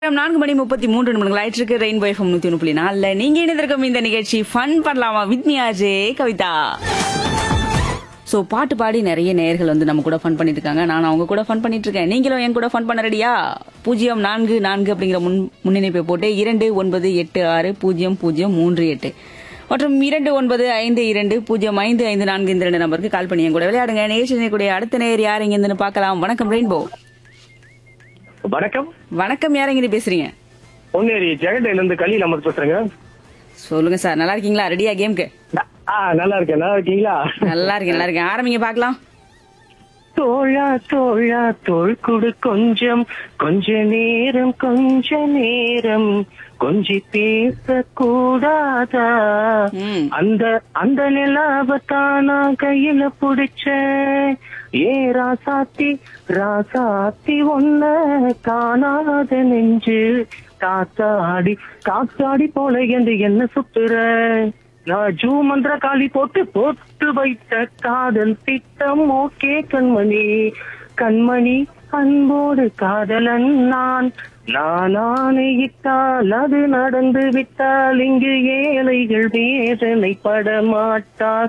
நேரம் நான்கு மணி முப்பத்தி மூன்று நிமிடங்கள் ஆயிட்டிருக்கு ரெயின்போ எஃப்எம் நூத்தி ஒன்று புள்ளி நாலுல நீங்க இணைந்திருக்கும் இந்த நிகழ்ச்சி ஃபன் பண்ணலாமா with me Ajay Kavitha so பாட்டு பாடி நிறைய நேயர்கள் வந்து நம்ம கூட ஃபன் பண்ணிட்டு இருக்காங்க நான் அவங்க கூட ஃபன் பண்ணிட்டு இருக்கேன் நீங்களும் என் கூட ஃபன் பண்ண ரெடியா பூஜ்ஜியம் நான்கு நான்கு அப்படிங்கிற முன் முன்னிணைப்பை போட்டு இரண்டு ஒன்பது எட்டு ஆறு பூஜ்ஜியம் பூஜ்ஜியம் மூன்று எட்டு மற்றும் இரண்டு ஒன்பது ஐந்து இரண்டு பூஜ்ஜியம் ஐந்து ஐந்து நான்கு இந்த ரெண்டு நம்பருக்கு கால் பண்ணி என் கூட விளையாடுங்க நிகழ்ச்சி கூடிய அடுத்த நேயர் யார் இங்க இருந்து பார்க்கலாம் வணக்கம் ரெயின்போ வணக்கம் வணக்கம் யார் இங்க பேசுறீங்க பொன்னேரி ஜெகடையில இருந்து கலியில் அமர் பேசுறேங்க சொல்லுங்க சார் நல்லா இருக்கீங்களா ரெடியா கேம்க்கு ஆ நல்லா இருக்கேன் நல்லா இருக்கீங்களா நல்லா இருக்கேன் நல்லா இருக்கேன் ஆரம்பிங்க பார்க்கலாம் தோழா தோழா தோள் குடு கொஞ்சம் கொஞ்ச நேரம் கொஞ்ச நேரம் கொஞ்சி பேச கூடாதா ம் அந்த அந்த நிலாவத்தானா கையில புடிச்ச ஏ ராசாத்தி ராசாத்தி ஒன்ன காணாத நெஞ்சு காத்தாடி காத்தாடி போல என்று என்ன சுத்துற நான் ஜூ மந்திர காளி போட்டு போட்டு வைத்த காதல் திட்டம் ஓகே கண்மணி கண்மணி அன்போடு காதலன் நான் நான் ஆணையிட்டால் அது நடந்து விட்டால் இங்கு ஏழைகள் வேதனை பட மாட்டார்